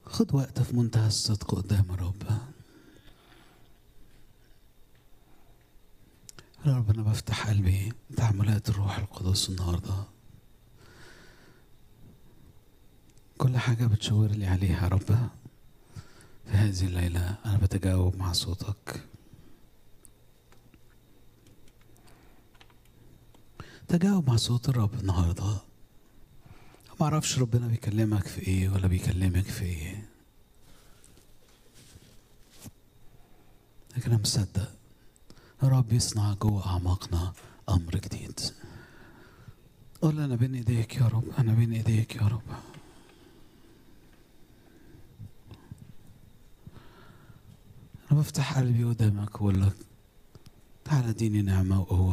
خد وقت في منتهى الصدق قدام الرب يا رب انا بفتح قلبي تعاملات الروح القدس النهارده كل حاجه بتشاور لي عليها يا رب في هذه الليله انا بتجاوب مع صوتك تجاوب مع صوت الرب النهارده ما اعرفش ربنا بيكلمك في ايه ولا بيكلمك في ايه لكن انا مصدق الرب يصنع جوه اعماقنا امر جديد قول انا بين ايديك يا رب انا بين ايديك يا رب انا بفتح قلبي قدامك واقول لك تعالى اديني نعمه وقوه